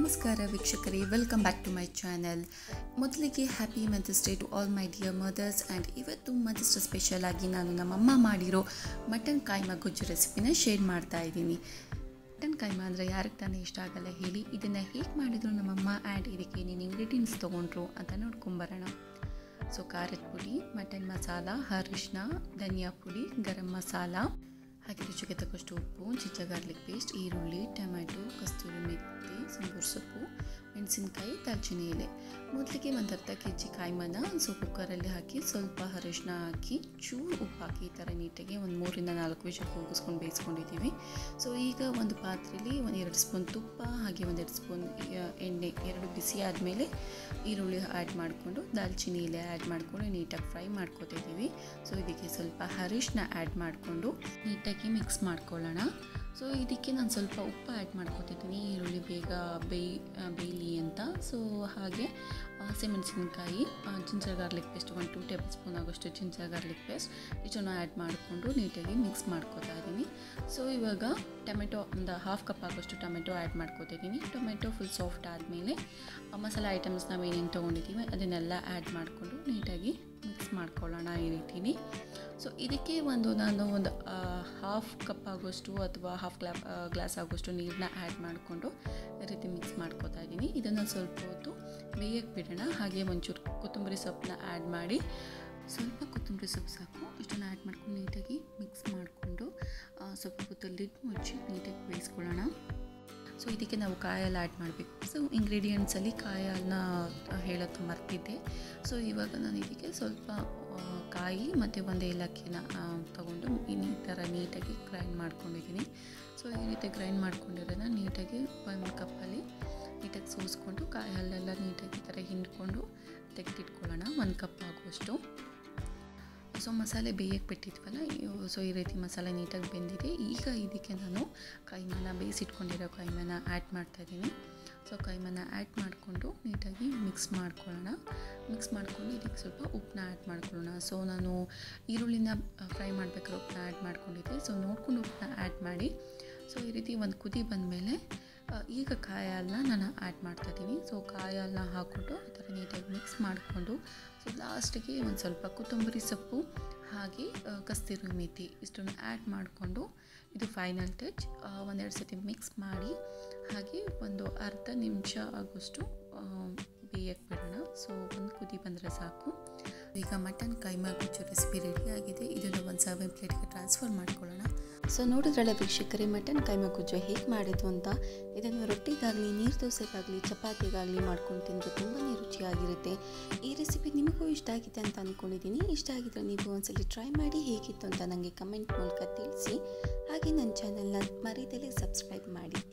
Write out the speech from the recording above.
ನಮಸ್ಕಾರ ವೀಕ್ಷಕರೇ welcome back to my channel ಮೊದಲಿಗೆ happy mother's day to all my dear mothers and ಇವತ್ತು mother's day special ಆಗಿ ನಾನು ನಮ್ಮಮ್ಮ ಮಾಡಿರೋ ಮಟನ್ ಕಾಯ್ಮ ಗೊಜ್ಜು ರೆಸಿಪಿನ ಶೇರ್ ಮಾಡ್ತಾ ಇದ್ದೀನಿ ಮಟನ್ ಕಾಯ್ಮ ಅಂದರೆ ಯಾರಿಗೆ ತಾನೇ ಇಷ್ಟ ಆಗಲ್ಲ ಹೇಳಿ ಇದನ್ನು ಹೇಗೆ ಮಾಡಿದ್ರು ನಮ್ಮಮ್ಮ ಆ್ಯಂಡ್ ಇದಕ್ಕೆ ಏನೇನು ಇಂಗ್ರೀಡಿಯೆಂಟ್ಸ್ ತೊಗೊಂಡ್ರು ಅಂತ ನೋಡ್ಕೊಂಬರೋಣ ಸೊ ಖಾರದ ಪುಡಿ ಮಟನ್ ಮಸಾಲ ಅರಿಶಿನ ಧನಿಯಾ ಪುಡಿ ಗರಂ ಮಸಾಲ ಹಾಗೆ ರುಚಿಗೆ ತಕ್ಕಷ್ಟು ಉಪ್ಪು ಚಿಚ್ಚ ಗಾರ್ಲಿಕ್ ಪೇಸ್ಟ್ ಈರುಳ್ಳಿ ಟೊಮ್ಯಾಟೊ ಕಸ್ತೂರಿ ಮೆಥಿ ಸಂಬೂರು ಸೊಪ್ಪು ಮೆಣಸಿನ್ಕಾಯಿ ದಾಲ್ಚಿನ್ನಿ ಎಲೆ ಮೊದಲಿಗೆ ಒಂದು ಅರ್ಧ ಕೆ ಜಿ ಕಾಯಿಮನ ಸೊ ಕುಕ್ಕರಲ್ಲಿ ಹಾಕಿ ಸ್ವಲ್ಪ ಅರಿಶಿನ ಹಾಕಿ ಚೂರು ಉಪ್ಪು ಹಾಕಿ ಈ ಥರ ನೀಟಾಗಿ ಒಂದು ಮೂರಿಂದ ನಾಲ್ಕು ವಿಷಲ್ ಕೂಗಿಸ್ಕೊಂಡು ಬೇಯಿಸ್ಕೊಂಡಿದ್ದೀವಿ ಸೊ ಈಗ ಒಂದು ಪಾತ್ರೆಯಲ್ಲಿ ಒಂದು ಎರಡು ಸ್ಪೂನ್ ತುಪ್ಪ ಹಾಗೆ ಒಂದೆರಡು ಸ್ಪೂನ್ ಎಣ್ಣೆ ಎರಡು ಬಿಸಿ ಆದಮೇಲೆ ಈರುಳ್ಳಿ ಆ್ಯಡ್ ಮಾಡಿಕೊಂಡು ದಾಲ್ಚಿನ್ನಿ ಎಲೆ ಆ್ಯಡ್ ಮಾಡಿಕೊಂಡು ನೀಟಾಗಿ ಫ್ರೈ ಮಾಡ್ಕೋತಿದ್ದೀವಿ ಸೊ ಇದಕ್ಕೆ ಸ್ವಲ್ಪ ಅರಿಶಿನ ಆ್ಯಡ್ ಮಾಡಿಕೊಂಡು ನೀಟಾಗಿ ಮಿಕ್ಸ್ ಮಾಡ್ಕೊಳ್ಳೋಣ ಸೊ ಇದಕ್ಕೆ ನಾನು ಸ್ವಲ್ಪ ಉಪ್ಪು ಆ್ಯಡ್ ಮಾಡ್ಕೊತಿದ್ದೀನಿ ಈರುಳ್ಳಿ ಬೇಗ ಬೇಯ್ ಬೇಯಲಿ ಅಂತ ಸೊ ಹಾಗೆ ಹಸಿಮೆಣಸಿನ್ಕಾಯಿ ಜಿಂಜರ್ ಗಾರ್ಲಿಕ್ ಪೇಸ್ಟ್ ಒಂದು ಟೂ ಟೇಬಲ್ ಸ್ಪೂನ್ ಆಗೋಷ್ಟು ಜಿಂಜರ್ ಗಾರ್ಲಿಕ್ ಪೇಸ್ಟ್ ಇಷ್ಟನ್ನು ಆ್ಯಡ್ ಮಾಡಿಕೊಂಡು ನೀಟಾಗಿ ಮಿಕ್ಸ್ ಮಾಡ್ಕೊತಾ ಇದ್ದೀನಿ ಸೊ ಇವಾಗ ಟೊಮೆಟೊ ಒಂದು ಹಾಫ್ ಕಪ್ ಆಗೋಷ್ಟು ಟೊಮೆಟೊ ಆ್ಯಡ್ ಮಾಡ್ಕೊತಿದ್ದೀನಿ ಟೊಮೆಟೊ ಫುಲ್ ಸಾಫ್ಟ್ ಆದಮೇಲೆ ಮಸಾಲೆ ಐಟಮ್ಸ್ ನಾವು ಏನೇನು ತೊಗೊಂಡಿದ್ದೀವಿ ಅದನ್ನೆಲ್ಲ ಆ್ಯಡ್ ಮಾಡಿಕೊಂಡು ನೀಟಾಗಿ ಮಿಕ್ಸ್ ಮಾಡ್ಕೊಳ್ಳೋಣ ಈ ರೀತಿಲಿ ಸೊ ಇದಕ್ಕೆ ಒಂದು ನಾನು ಒಂದು ಹಾಫ್ ಕಪ್ ಆಗೋಷ್ಟು ಅಥವಾ ಹಾಫ್ ಗ್ಲಾ ಗ್ಲಾಸ್ ಆಗೋಷ್ಟು ನೀರನ್ನ ಆ್ಯಡ್ ಮಾಡಿಕೊಂಡು ಈ ರೀತಿ ಮಿಕ್ಸ್ ಮಾಡ್ಕೋತಾ ಇದ್ದೀನಿ ಇದನ್ನು ಸ್ವಲ್ಪ ಹೊತ್ತು ಬೇಯಕ್ಕೆ ಬಿಡೋಣ ಹಾಗೆ ಒಂಚೂರು ಕೊತ್ತಂಬರಿ ಸೊಪ್ಪನ್ನ ಆ್ಯಡ್ ಮಾಡಿ ಸ್ವಲ್ಪ ಕೊತ್ತಂಬರಿ ಸೊಪ್ಪು ಸಾಕು ಇಷ್ಟನ್ನು ಆ್ಯಡ್ ಮಾಡ್ಕೊಂಡು ನೀಟಾಗಿ ಮಿಕ್ಸ್ ಮಾಡಿಕೊಂಡು ಸ್ವಲ್ಪ ಹೊತ್ತು ಲಿಡ್ ಮುಚ್ಚಿ ನೀಟಾಗಿ ಬೇಯಿಸ್ಕೊಳ್ಳೋಣ ಸೊ ಇದಕ್ಕೆ ನಾವು ಕಾಯಲ್ಲಿ ಆ್ಯಡ್ ಮಾಡಬೇಕು ಸೊ ಇಂಗ್ರೀಡಿಯೆಂಟ್ಸಲ್ಲಿ ಕಾಯನ್ನ ಹೇಳೋದು ಮರ್ತಿದ್ದೆ ಸೊ ಇವಾಗ ನಾನು ಇದಕ್ಕೆ ಸ್ವಲ್ಪ ಕಾಯಿ ಮತ್ತು ಒಂದು ಏಲಕ್ಕಿನ ತಗೊಂಡು ಈ ಥರ ನೀಟಾಗಿ ಗ್ರೈಂಡ್ ಮಾಡ್ಕೊಂಡಿದ್ದೀನಿ ಸೊ ಈ ರೀತಿ ಗ್ರೈಂಡ್ ಮಾಡ್ಕೊಂಡಿರೋದನ್ನ ನೀಟಾಗಿ ಒಂದು ಕಪ್ಪಲ್ಲಿ ನೀಟಾಗಿ ಸೋಸ್ಕೊಂಡು ಕಾಯಲ್ಲೆಲ್ಲ ನೀಟಾಗಿ ಈ ಥರ ಹಿಂಡ್ಕೊಂಡು ತೆಗೆದಿಟ್ಕೊಳ್ಳೋಣ ಒಂದು ಕಪ್ ಆಗುವಷ್ಟು ಸೊ ಮಸಾಲೆ ಬೇಯಕ್ಕೆ ಬಿಟ್ಟಿದ್ವಲ್ಲ ಸೊ ಈ ರೀತಿ ಮಸಾಲೆ ನೀಟಾಗಿ ಬೆಂದಿದೆ ಈಗ ಇದಕ್ಕೆ ನಾನು ಕೈಮನ ಬೇಯಿಸಿಟ್ಕೊಂಡಿರೋ ಕೈಮನ ಆ್ಯಡ್ ಮಾಡ್ತಾಯಿದ್ದೀನಿ ಸೊ ಕೈಮನ ಆ್ಯಡ್ ಮಾಡಿಕೊಂಡು ನೀಟಾಗಿ ಮಿಕ್ಸ್ ಮಾಡ್ಕೊಳ್ಳೋಣ ಮಿಕ್ಸ್ ಮಾಡ್ಕೊಂಡು ಇದಕ್ಕೆ ಸ್ವಲ್ಪ ಉಪ್ಪನ್ನ ಆ್ಯಡ್ ಮಾಡ್ಕೊಳ್ಳೋಣ ಸೊ ನಾನು ಈರುಳ್ಳಿನ ಫ್ರೈ ಮಾಡಬೇಕಾದ್ರೆ ಉಪ್ಪನ್ನ ಆ್ಯಡ್ ಮಾಡ್ಕೊಂಡಿದ್ದೆ ಸೊ ನೋಡ್ಕೊಂಡು ಉಪ್ಪನ್ನ ಆ್ಯಡ್ ಮಾಡಿ ಸೊ ಈ ರೀತಿ ಒಂದು ಕುದಿ ಬಂದಮೇಲೆ ಈಗ ಕಾಯಿ ಹಾಲನ್ನ ನಾನು ಆ್ಯಡ್ ಮಾಡ್ತಾಯಿದ್ದೀನಿ ಸೊ ಕಾಯಿ ಹಾಲನ್ನ ಹಾಕ್ಕೊಂಡು ಈ ಥರ ನೀಟಾಗಿ ಮಿಕ್ಸ್ ಮಾಡಿಕೊಂಡು ಸೊ ಲಾಸ್ಟಿಗೆ ಒಂದು ಸ್ವಲ್ಪ ಕೊತ್ತಂಬರಿ ಸೊಪ್ಪು ಹಾಗೆ ಕಸ್ತೂರಿ ಮೇಥಿ ಇಷ್ಟನ್ನು ಆ್ಯಡ್ ಮಾಡಿಕೊಂಡು ಇದು ಫೈನಲ್ ಟಚ್ ಒಂದೆರಡು ಸತಿ ಮಿಕ್ಸ್ ಮಾಡಿ ಹಾಗೆ ಒಂದು ಅರ್ಧ ನಿಮಿಷ ಆಗೋಷ್ಟು ಬೇಯಕ್ಕೆ ಬಿಡೋಣ ಸೊ ಒಂದು ಕುದಿ ಬಂದರೆ ಸಾಕು ಈಗ ಮಟನ್ ಕೈಮಾ ಗುಜ್ಜು ರೆಸಿಪಿ ರೆಡಿ ಆಗಿದೆ ಇದನ್ನು ಒಂದು ಸರ್ವಿಂಗ್ ಪ್ಲೇಟ್ಗೆ ಟ್ರಾನ್ಸ್ಫರ್ ಮಾಡ್ಕೊಳ್ಳೋಣ ಸೊ ನೋಡಿದ್ರಲ್ಲ ವೀಕ್ಷಕರೇ ಮಟನ್ ಕೈಮಾ ಗುಜ್ಜು ಹೇಗೆ ಮಾಡಿದ್ದು ಅಂತ ಇದನ್ನು ರೊಟ್ಟಿಗಾಗಲಿ ನೀರು ದೋಸೆಗಾಗಲಿ ಚಪಾತಿಗಾಗಲಿ ಮಾಡ್ಕೊಂಡು ತಿಂದರೆ ತುಂಬಾ ರುಚಿಯಾಗಿರುತ್ತೆ ಈ ರೆಸಿಪಿ ನಿಮಗೂ ಇಷ್ಟ ಆಗಿದೆ ಅಂತ ಅಂದ್ಕೊಂಡಿದ್ದೀನಿ ಇಷ್ಟ ಆಗಿದ್ರೆ ನೀವು ಒಂದ್ಸಲಿ ಟ್ರೈ ಮಾಡಿ ಹೇಗಿತ್ತು ಅಂತ ನನಗೆ ಕಮೆಂಟ್ ಮೂಲಕ ತಿಳಿಸಿ ಹಾಗೆ ನನ್ನ ಚಾನಲ್ನ ಮರೀದಲ್ಲೇ ಸಬ್ಸ್ಕ್ರೈಬ್ ಮಾಡಿ